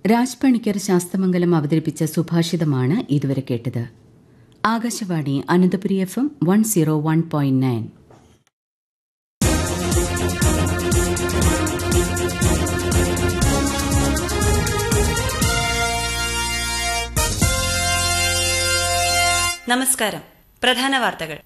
രാജ് പണിക്കർ ശാസ്തമംഗലം അവതരിപ്പിച്ച സുഭാഷിതമാണ് ഇതുവരെ കേട്ടത് Akashvani Ananthapuri F M one zero one point nine നമസ്കാരം പ്രധാന വാർത്തകൾ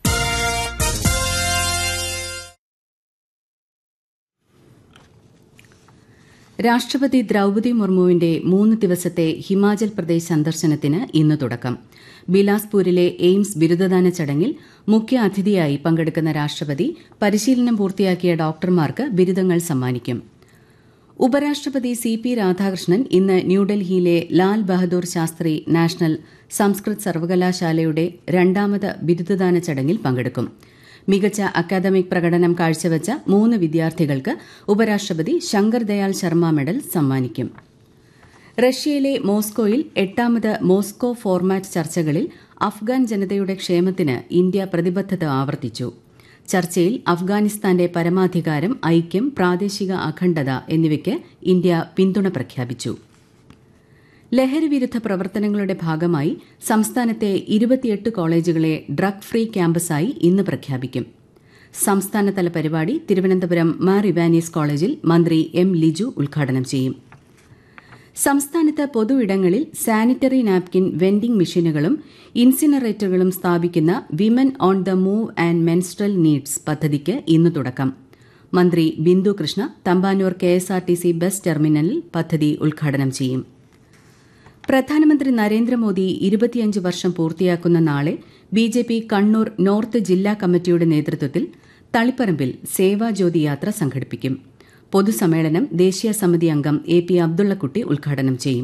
രാഷ്ട്രപതി ദ്രൌപതി മുർമുവിന്റെ മൂന്ന് ദിവസത്തെ ഹിമാചൽ പ്രദേശ് സന്ദർശനത്തിന് ഇന്ന് തുടക്കം ബിലാസ്പൂരിലെ എയിംസ് ബിരുദദാന ചടങ്ങിൽ മുഖ്യ അതിഥിയായി പങ്കെടുക്കുന്ന രാഷ്ട്രപതി പരിശീലനം പൂർത്തിയാക്കിയ ഡോക്ടർമാർക്ക് ബിരുദങ്ങൾ സമ്മാനിക്കും ഉപരാഷ്ട്രപതി സി പി രാധാകൃഷ്ണൻ ഇന്ന് ന്യൂഡൽഹിയിലെ ലാൽ ബഹദൂർ ശാസ്ത്രി നാഷണൽ സംസ്കൃത് സർവകലാശാലയുടെ രണ്ടാമത് ബിരുദദാന ചടങ്ങിൽ പങ്കെടുക്കും മികച്ച അക്കാദമിക് പ്രകടനം കാഴ്ചവച്ച മൂന്ന് വിദ്യാർത്ഥികൾക്ക് ഉപരാഷ്ട്രപതി ശങ്കർ ദയാൽ ശർമ്മ മെഡൽ സമ്മാനിക്കും റഷ്യയിലെ മോസ്കോയിൽ എട്ടാമത് മോസ്കോ ഫോർമാറ്റ് ചർച്ചകളിൽ അഫ്ഗാൻ ജനതയുടെ ക്ഷേമത്തിന് ഇന്ത്യ പ്രതിബദ്ധത ആവർത്തിച്ചു ചർച്ചയിൽ അഫ്ഗാനിസ്ഥാന്റെ പരമാധികാരം ഐക്യം പ്രാദേശിക അഖണ്ഡത എന്നിവയ്ക്ക് ഇന്ത്യ പിന്തുണ പ്രഖ്യാപിച്ചു ലഹരിവിരുദ്ധ പ്രവർത്തനങ്ങളുടെ ഭാഗമായി സംസ്ഥാനത്തെ ഇരുപത്തിയെട്ട് കോളേജുകളെ ഡ്രഗ് ഫ്രീ ക്യാമ്പസായി ഇന്ന് പ്രഖ്യാപിക്കും സംസ്ഥാനതല പരിപാടി തിരുവനന്തപുരം മാർ ഇവാനീസ് കോളേജിൽ മന്ത്രി എം ലിജു ഉദ്ഘാടനം ചെയ്യും സംസ്ഥാനത്ത് പൊതുയിടങ്ങളിൽ സാനിറ്ററി നാപ്കിൻ വെൻഡിംഗ് മെഷീനുകളും ഇൻസിനറേറ്ററുകളും സ്ഥാപിക്കുന്ന women on the move and menstrual needs പദ്ധതിക്ക് ഇന്ന് തുടക്കം മന്ത്രി ബിന്ദു കൃഷ്ണ തമ്പാനൂർ കെഎസ്ആർടിസി ബസ് ടെർമിനലിൽ പദ്ധതി ഉദ്ഘാടനം ചെയ്യും പ്രധാനമന്ത്രി നരേന്ദ്രമോദി ഇരുപത്തിയഞ്ച് വർഷം പൂർത്തിയാക്കുന്ന നാളെ ബിജെപി കണ്ണൂർ നോർത്ത് ജില്ലാ കമ്മിറ്റിയുടെ നേതൃത്വത്തിൽ തളിപ്പറമ്പിൽ സേവാജ്യോതി യാത്ര സംഘടിപ്പിക്കും പൊതുസമ്മേളനം ദേശീയ സമിതി അംഗം എ പി അബ്ദുള്ളക്കുട്ടി ഉദ്ഘാടനം ചെയ്യും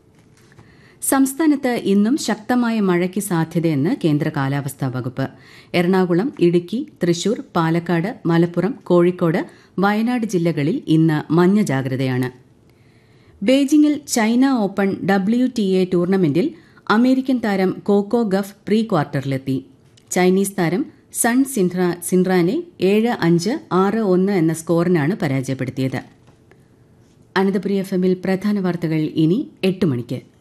സംസ്ഥാനത്ത് ഇന്നും ശക്തമായ മഴയ്ക്ക് സാധ്യതയെന്ന് കേന്ദ്ര കാലാവസ്ഥാ വകുപ്പ് എറണാകുളം ഇടുക്കി തൃശൂർ പാലക്കാട് മലപ്പുറം കോഴിക്കോട് വയനാട് ജില്ലകളിൽ ഇന്ന് മഞ്ഞ ജാഗ്രതയാണ് ബെയ്ജിംഗിൽ China open W T A ടൂർണമെന്റിൽ അമേരിക്കൻ താരം കോക്കോ ഗഫ് പ്രീ ക്വാർട്ടറിലെത്തി ചൈനീസ് താരം സൺ സിൻഹ്ര സിൻറാനെ ഏഴ് അഞ്ച് ആറ് ഒന്ന് എന്ന സ്കോറിനാണ് പരാജയപ്പെടുത്തിയത് അനന്തപുരി എഫ് എമ്മിൽ പ്രധാന വാർത്തകൾ ഇനി എട്ട് മണിക്ക്